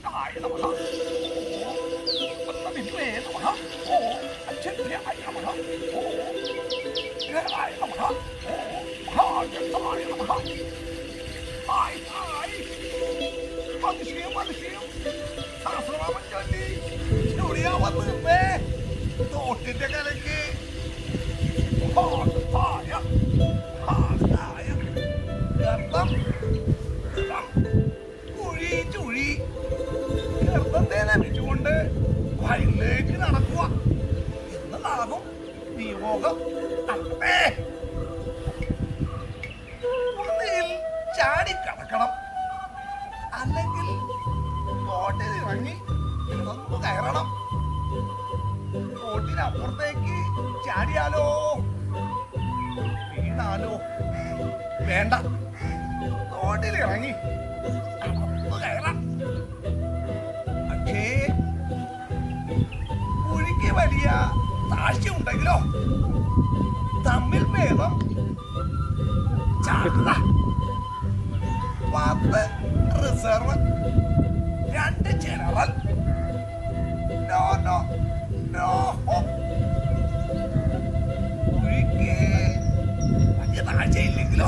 ആയ നമഃ പത്മവിദ്മേ നമഃ ഓം അച്ഛന്യായ നമഃ ഓം ഗ്രഹായ നമഃ ഓം മഹാഗന്ധായ നമഃ ആയി ആയി അതിശയം അതിശയം സഹസ്രനാമം ചൊല്ലി ചുളിയാ വന്ന് നിന്നേ തോട്ടിന്റെ കലക്ക് മഹാഗന്ധായ മഹാഗന്ധായ ഗർഭം ഗർഭം കുഴി ചുഴി ഗർഭത്തെ ലഭിച്ചുകൊണ്ട് വയലിലേക്ക് നടക്കുക എന്നതാകും നിയോഗം അമ്മേ ഒന്നിൽ ചാടിക്കടക്കണം അല്ലെങ്കിൽ ബോട്ടിൽ ഇറങ്ങി കിടന്നു കയറണം ബോട്ടിനപ്പുറത്തേക്ക് ചാടിയാലോ വീണാലോ വേണ്ട തോട്ടിൽ ഇറങ്ങി നടന്നു കയറാം പക്ഷേ കുഴിക്ക് വലിയ താഴ്ചയുണ്ടെങ്കിലോ തമ്മിൽ ഭേദം ചാടുക പത്ത് റിസർവ് രണ്ട് ജനറൽ നോ നോ നോ കുഴിക്ക് വലിയ താഴ്ചയില്ലെങ്കിലോ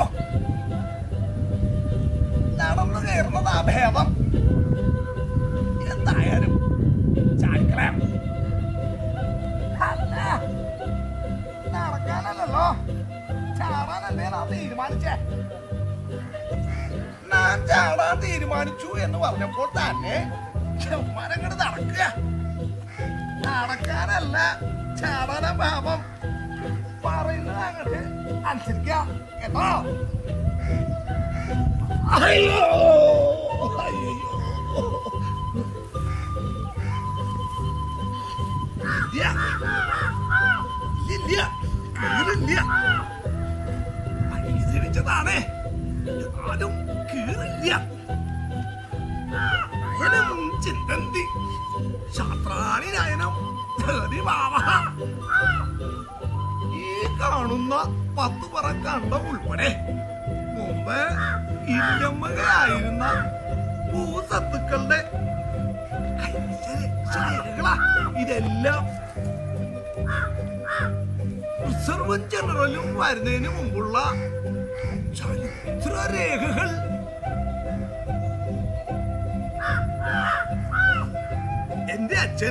നടന്നു കയറുന്നതാ ഭേദം എന്തായാലും ചാടിക്കളയാം അല്ല നടക്കാനല്ലല്ലോ ചാടാനല്ലേ നാം തീരുമാനിച്ചേ ഞാൻ ചാടാൻ തീരുമാനിച്ചു എന്ന് പറഞ്ഞപ്പോൾ തന്നെ ചെമ്മരങ്ങട് നടക്കുക നടക്കാനല്ല ചാടാന പാപം പറയുന്നത് അങ്ങോട്ട് അനുസരിക്കാം കേട്ടോ അയ്യോ അയ്യോ ഇല്ല ഇല്ല കീറില്ല വഴിതിരിച്ചതാണ് എന്നാലും കീറില്ല നയനം ചിന്തന്തി ശാസ്ത്രാണി നയനം ധൃതി ഭാവഃ. ഈ കാണുന്ന പത്ത് പറ കണ്ടം ഉൾപ്പെടെ മുമ്പ് ഇല്ലമ്മകയായിരുന്ന ഭൂസത്തുക്കളുടെ കൈശര ശാഖകളാ ഇതെല്ലാം റിസർവ് ജനറലും വരുന്നതിന് മുമ്പുള്ള ചരിത്രരേഖകൾ എന്റെ അച്ഛൻ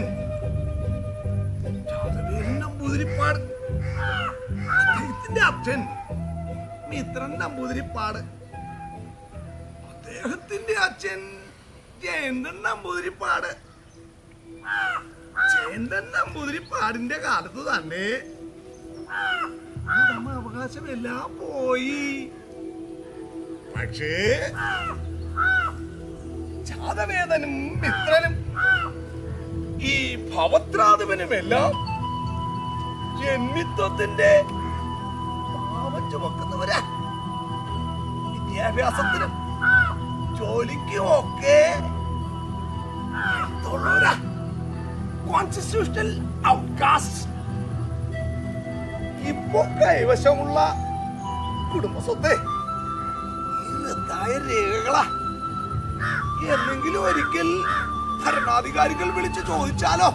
ചാതവേലൻ നമ്പൂതിരിപ്പാട് അദ്ദേഹത്തിന്റെ അച്ഛൻ മിത്രൻ നമ്പൂതിരിപ്പാട് അദ്ദേഹത്തിന്റെ അച്ഛൻ ജയന്തൻ നമ്പൂതിരിപ്പാട് ജയന്തൻ നമ്പൂതിരിപ്പാടിന്റെ കാലത്ത് തന്നെ ഉടമ അവകാശമെല്ലാം പോയി പക്ഷേ ജാതവേദനും മിത്രനും ഈ ഭവത്രാധിപനുമെല്ലാം ജന്മിത്വത്തിന്റെ പാവം ചുമക്കുന്നവരാ വിദ്യാഭ്യാസത്തിനും ജോലിക്കും ഒക്കെ അടുത്തുള്ളവരാ കോൺസ്റ്റിറ്റ്യൂഷണൽ ഔട്ട്കാസ്റ്റ് ഇപ്പൊ കൈവശമുള്ള കുടുംബ സ്വത്തെ ഈ രേഖകളാ എന്നെങ്കിലും ഒരിക്കൽ ഭരണാധികാരികൾ വിളിച്ച് ചോദിച്ചാലോ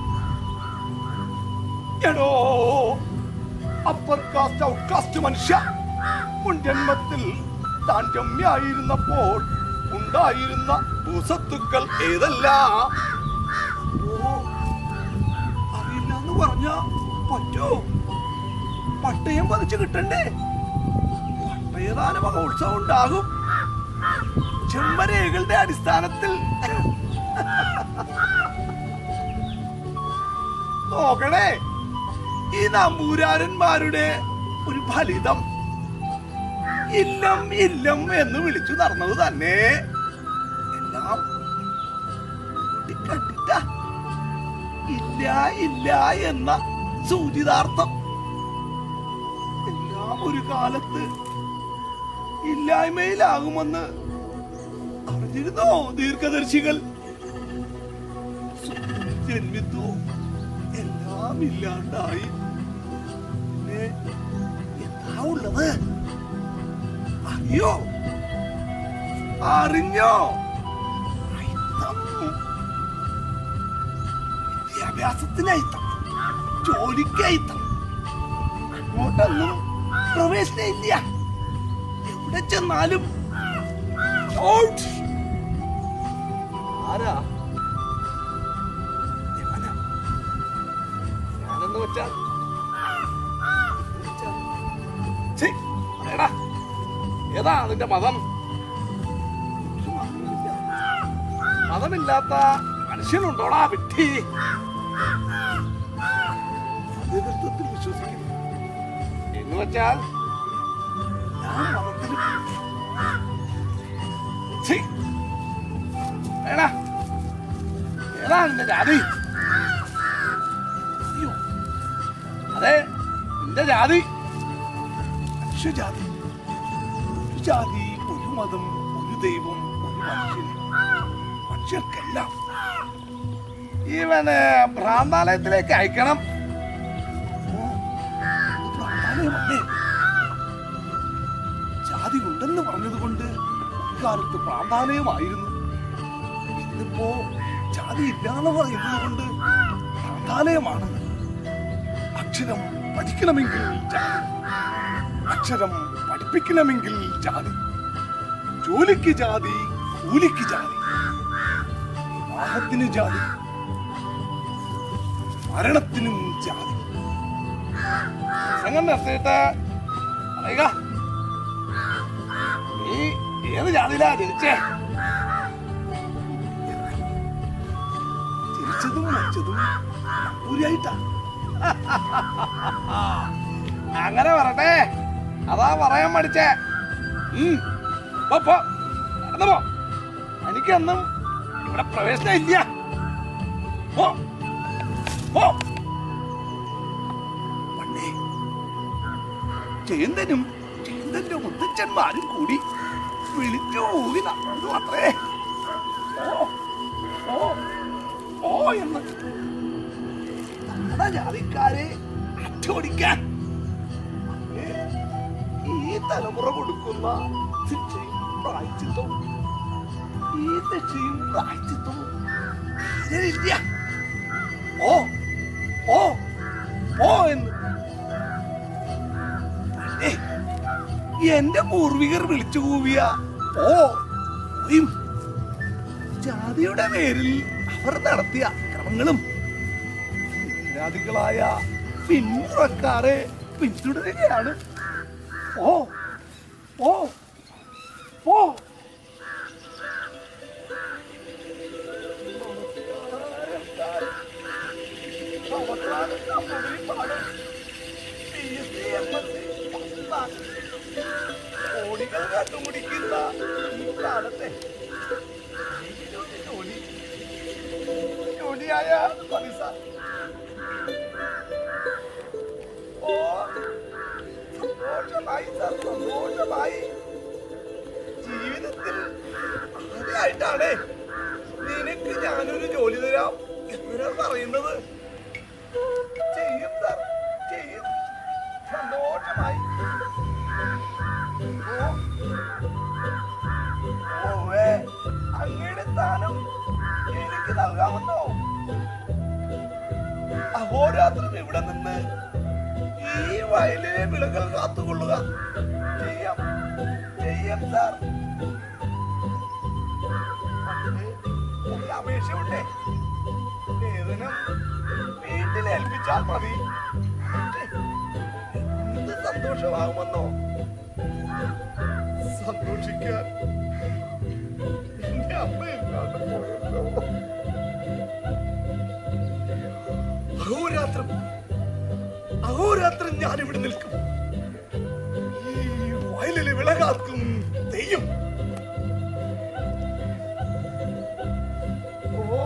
എടോ അപ്പർ കാസ്റ്റ് ഔട്ട് കാസ്റ്റ് മനുഷ്യ മുൻജന്മത്തിൽ താൻ രമ്യായിരുന്നപ്പോൾ ഉണ്ടായിരുന്ന ഭൂസത്തുക്കൾ ഏതല്ല ഓ അറിയില്ല എന്ന് പറഞ്ഞ പറ്റോ പട്ടയം പതിച്ച് കിട്ടണ്ടേ പട്ടയദാന മഹോത്സവം ഉണ്ടാകും ചെമ്മരേകളുടെ അടിസ്ഥാനത്തിൽ നോക്കണേ ഈ നമ്പൂരാരന്മാരുടെ ഒരു ഫലിതം ഇല്ലം ഇല്ലം എന്ന് വിളിച്ചു നടന്നത് തന്നെ എല്ലാം കണ്ടിട്ട ഇല്ല ഇല്ല എന്ന സൂചിതാർത്ഥം എല്ലാം ഒരു കാലത്ത് ഇല്ലായ്മയിലാകുമെന്ന് അറിഞ്ഞിരുന്നോ ദീർഘദർശികൾ സ്വന്തം ജന്മിത്വവും എല്ലാം ഇല്ലാണ്ടായി പിന്നെ എന്താ ഉള്ളത് അറിയോ അറിഞ്ഞോ അയിത്തം വിദ്യാഭ്യാസത്തിനയിത്തം ജോലിക്കയിത്തം അങ്ങോട്ടൊന്നും പ്രവേശനം ഇല്ല എവിടെ ചെന്നാലും ഔട്ട്. ആരാ ഞാനാ. ഞാനെന്ന് വെച്ചാൽ ഛീ, പറയടാ. ഏതാ നിന്റെ മതം ഒരു മതവുമില്ല. മതമില്ലാത്ത മനുഷ്യനുണ്ടോടാ വിട്ടി നേതൃത്വത്തിൽ വിശ്വസിക്കുന്നു എന്ന് വെച്ചാൽ ഞാൻ മതത്തിൽ ഛീ, എടാ, ഏതാ നിന്റെ ജാതി അയ്യോ അതെ നിന്റെ ജാതി മനുഷ്യജാതി ഒരു ജാതി ഒരു മതം ഒരു ദൈവം ഒരു മനുഷ്യൻ മനുഷ്യർക്കെല്ലാം ഇവന് ഭ്രാന്താലയത്തിലേക്ക് അയക്കണം ഓ, ഇത് ഭ്രാന്താലയമല്ലേ ജാതി ഉണ്ടെന്ന് പറഞ്ഞതുകൊണ്ട് കാലത്ത് പ്രാന്താലയമായിരുന്നു ഇന്നിപ്പോ ജാതി ഇല്ലാന്ന് പറയുന്നത് കൊണ്ട് പ്രാന്താലയമാണ് അക്ഷരം പഠിക്കണമെങ്കിൽ ജാതി അക്ഷരം പഠിപ്പിക്കണമെങ്കിൽ ജാതി ജോലിക്ക് ജാതി കൂലിക്ക് ജാതി വിവാഹത്തിന് ജാതി മരണത്തിനും ജാതി പ്രസംഗം നിർത്തിയിട്ട് പറയുക നീ ഏത് ജാതിയിലാ ജനിച്ചേ ജനിച്ചതും മരിച്ചതും നമ്പൂരിയായിട്ടാ അങ്ങനെ പറട്ടെ അതാ പറയാൻ പഠിച്ചേ ഉം. പോ, പോ. നടന്നു പോ എനിക്കൊന്നും ഇവിടെ പ്രവേശനം ഇല്ല പോ. പോ. പണ്ടേ ചേന്തനും ചേന്തന്റെ മുത്തച്ഛന്മാരും കൂടി വിളിച്ചു ഊതി നടന്നു അത്രേ ഓ ഓ ഓ എന്ന് നമ്മുടെ ജാതിക്കാരെ അറ്റോടിക്കാൻ ഏ, ഈ തലമുറ കൊടുക്കുന്ന ശിക്ഷയും പ്രായച്ചിത്തവും ഈ ശിക്ഷയും പ്രായച്ചിത്തവും ഇതിലില്ല ഓ ഓ ഓ എന്ന് ഏ, എന്റെ പൂർവികർ വിളിച്ചു കൂവിയ ഓ ഓയും ജാതിയുടെ പേരിൽ അവർ നടത്തിയ ക്രമങ്ങളും നിരാധികളായ പിന്മുറക്കാരെ പിന്തുടരുകയാണ് ഓ ഓ ഓ കോടികൾ കണ്ടുപിടിക്കുന്ന ഈ കാലത്തെ ജോലി ജോലിയായ പൈസ ഓ സന്തോഷമായി സർ സന്തോഷമായി ജീവിതത്തിൽ ആദ്യമായിട്ടാണ് നിനക്ക് ഞാനൊരു ജോലി തരാം എന്നൊരാൾ പറയുന്നത് ചെയ്യും സർ ചെയ്യും സന്തോഷമായി ഓ ഓവേ അങ്ങയുടെ സ്ഥാനം എനിക്ക് നൽകാമെന്നോ അഹോരാത്രം ഇവിടെ നിന്ന് ഈ വയലിലെ വിളകൾ കാത്തുകൊള്ളുക ചെയ്യാം ചെയ്യാം സാർ പക്ഷേ ഒരു അപേക്ഷയുണ്ടേ വേതനം വീട്ടിൽ ഏൽപ്പിച്ചാൽ മതി പക്ഷേ, എന്ത് സന്തോഷമാകുമെന്നോ സന്തോഷിക്കാൻ എന്റെ അമ്മയില്ലാതെ പോയല്ലോ അഹോരാത്രം അഹോരാത്രം ഞാൻ ഇവിടെ നിൽക്കും ഈ വയലിലെ വിളകാർക്കും തെയ്യം ഓ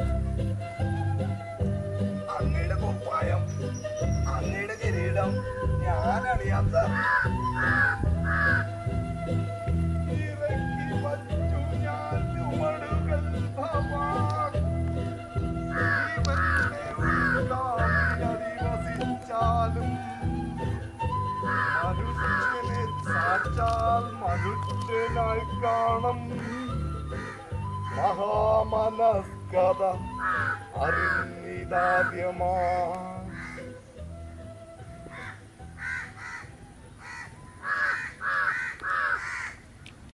അങ്ങയുടെ കുപ്പായം അങ്ങയുടെ കിരീടം ഞാൻ അറിയാത്ത ഇറക്കി വച്ചു ഞാൻ ചുമടുകൾ ഭവാൻ അധിവസിച്ചാലും മനുഷ്യനെ സാക്ഷാൽ മനുഷ്യനായി കാണും മഹാമനസ്കത അറിഞ്ഞിതാദ്യമാ